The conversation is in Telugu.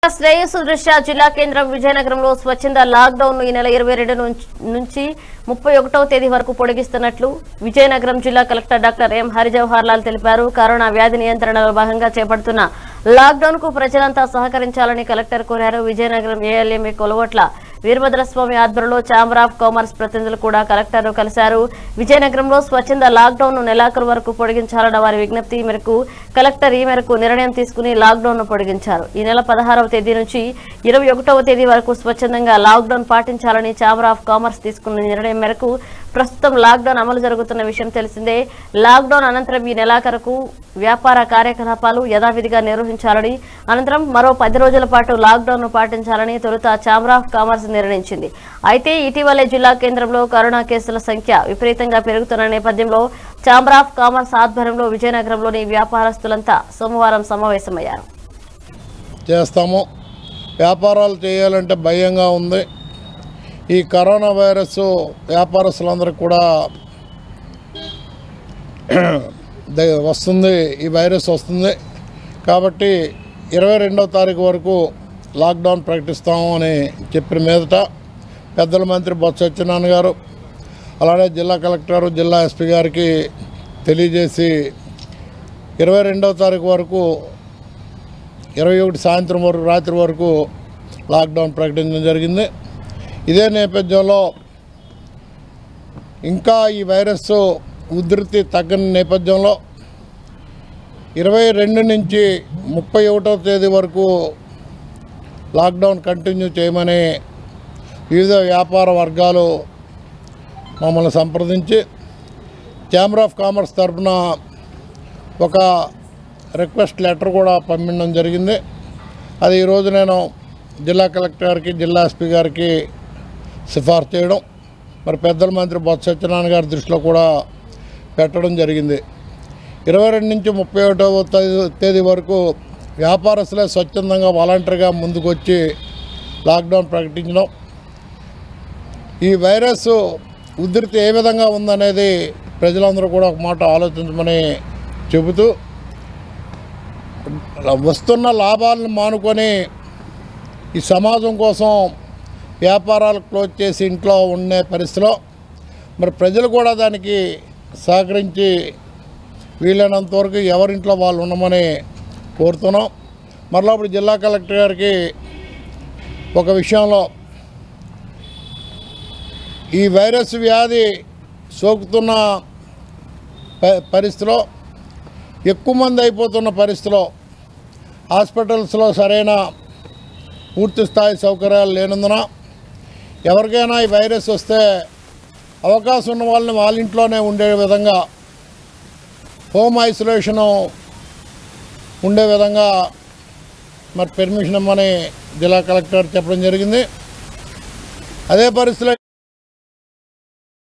శ్రేయస్సు దృష్ట్యా జిల్లా కేంద్రం విజయనగరంలో స్వచ్ఛంద లాక్డౌన్ ను ఈ నెల ఇరవై రెండు నుంచి ముప్పై ఒకటవ తేదీ వరకు పొడిగిస్తున్నట్లు విజయనగరం జిల్లా collector doctor M Harijawahar Lal తెలిపారు కరోనా వ్యాధి నియంత్రణలో భాగంగా చేపడుతున్న లాక్డౌన్ కు ప్రజలంతా సహకరించాలని కలెక్టర్ కోరారు విజయనగరం ఏఎల్ఎంఏ కొలవట్ల వీరభద్రస్వామి ఆధ్వర్యంలో ఛాంబర్ ఆఫ్ కామర్స్ ప్రతినిధులు కూడా కలెక్టర్ కలిశారు విజయనగరంలో స్వచ్ఛంద లాక్డౌన్ ను నెలాఖరు వరకు పొడిగించాలన్న వారి విజ్ఞప్తి మేరకు కలెక్టర్ ఈ మేరకు నిర్ణయం తీసుకుని లాక్డౌన్ ను పొడిగించారు ఈ నెల పదహారవ తేదీ నుంచి ఇరవై ఒకటవ తేదీ వరకు స్వచ్ఛందంగా లాక్డౌన్ పాటించాలని ఛాంబర్ ఆఫ్ కామర్స్ తీసుకున్న నిర్ణయం మేరకు ప్రస్తుతం లాక్డౌన్ అమలు జరుగుతున్న విషయం తెలిసిందే లాక్డౌన్ అనంతరం ఈ నెలాఖరుకు వ్యాపార కార్యకలాపాలు యథావిధిగా నిర్వహించాలని అనంతరం మరో పది రోజుల పాటు లాక్డౌన్ ను పాటించాలని తొలుత ఛాంబర్ ఆఫ్ కామర్స్ నిర్ణయించింది అయితే ఇటీవలే జిల్లా కేంద్రంలో కరోనా కేసుల సంఖ్య విపరీతంగా పెరుగుతున్న నేపథ్యంలో ఛాంబర్ ఆఫ్ కామర్స్ ఆధ్వర్యంలో విజయనగరంలోని వ్యాపారస్తులంతా సోమవారం సమావేశమయ్యారు చేస్తాము వ్యాపారాలు చేయాలంటే భయంగా ఉంది ఈ కరోనా వైరస్ వ్యాపారస్తులందరికీ కూడా ద- వస్తుంది ఈ వైరస్ వస్తుంది కాబట్టి ఇరవై రెండవ తారీఖు వరకు లాక్డౌన్ ప్రకటిస్తాము అని చెప్పిన మీదట పెద్దల మంత్రి బొత్స సత్యనారాయణ గారు అలానే జిల్లా కలెక్టర్ జిల్లా ఎస్పీ గారికి తెలియజేసి ఇరవై రెండవ తారీఖు వరకు ఇరవై ఒకటి సాయంత్రం వరకు రాత్రి వరకు లాక్డౌన్ ప్రకటించడం జరిగింది ఇదే నేపథ్యంలో ఇంకా ఈ వైరస్ ఉధృతి తగ్గని నేపథ్యంలో ఇరవై రెండు నుంచి ముప్పై ఒకటో తేదీ వరకు లాక్డౌన్ కంటిన్యూ చేయమని వివిధ వ్యాపార వర్గాలు మమ్మల్ని సంప్రదించి ఛాంబర్ ఆఫ్ కామర్స్ తరఫున ఒక రిక్వెస్ట్ లెటర్ కూడా పంపించడం జరిగింది అది ఈరోజు నేను జిల్లా కలెక్టర్ గారికి జిల్లా ఎస్పీ గారికి సిఫార్సు చేయడం మరి పెద్దల మంత్రి బొత్స సత్యనారాయణ గారి దృష్టిలో కూడా పెట్టడం జరిగింది ఇరవై రెండు నుంచి ముప్పై ఒకటవ తేదీ- తేదీ వరకు వ్యాపారస్తులే స్వచ్ఛందంగా వాలంటరీగా ముందుకు వచ్చి లాక్డౌన్ ప్రకటించడం ఈ వైరస్ ఉధృతి ఏ విధంగా ఉందనేది ప్రజలందరూ కూడా ఒక మాట ఆలోచించమని చెబుతూ వస్తున్న లాభాలను మానుకొని ఈ సమాజం కోసం వ్యాపారాలు క్లోజ్ చేసి ఇంట్లో ఉండే పరిస్థితిలో మరి ప్రజలు కూడా దానికి సహకరించి వీలైనంత వరకు ఎవరింట్లో వాళ్ళు ఉండమని కోరుతున్నాం మరలా ఇప్పుడు జిల్లా కలెక్టర్ గారికి ఒక విషయంలో ఈ వైరస్ వ్యాధి సోకుతున్న ప- పరిస్థితిలో ఎక్కువ మంది అయిపోతున్న పరిస్థితిలో హాస్పిటల్స్లో సరైన పూర్తి స్థాయి సౌకర్యాలు లేనందున ఎవరికైనా ఈ వైరస్ వస్తే అవకాశం ఉన్న వాళ్ళని వాళ్ళ ఇంట్లోనే ఉండే విధంగా హోమ్ ఐసోలేషను ఉండే విధంగా మరి పెర్మిషన్ ఇమ్మని జిల్లా కలెక్టర్ చెప్పడం జరిగింది అదే పరిస్థితిలో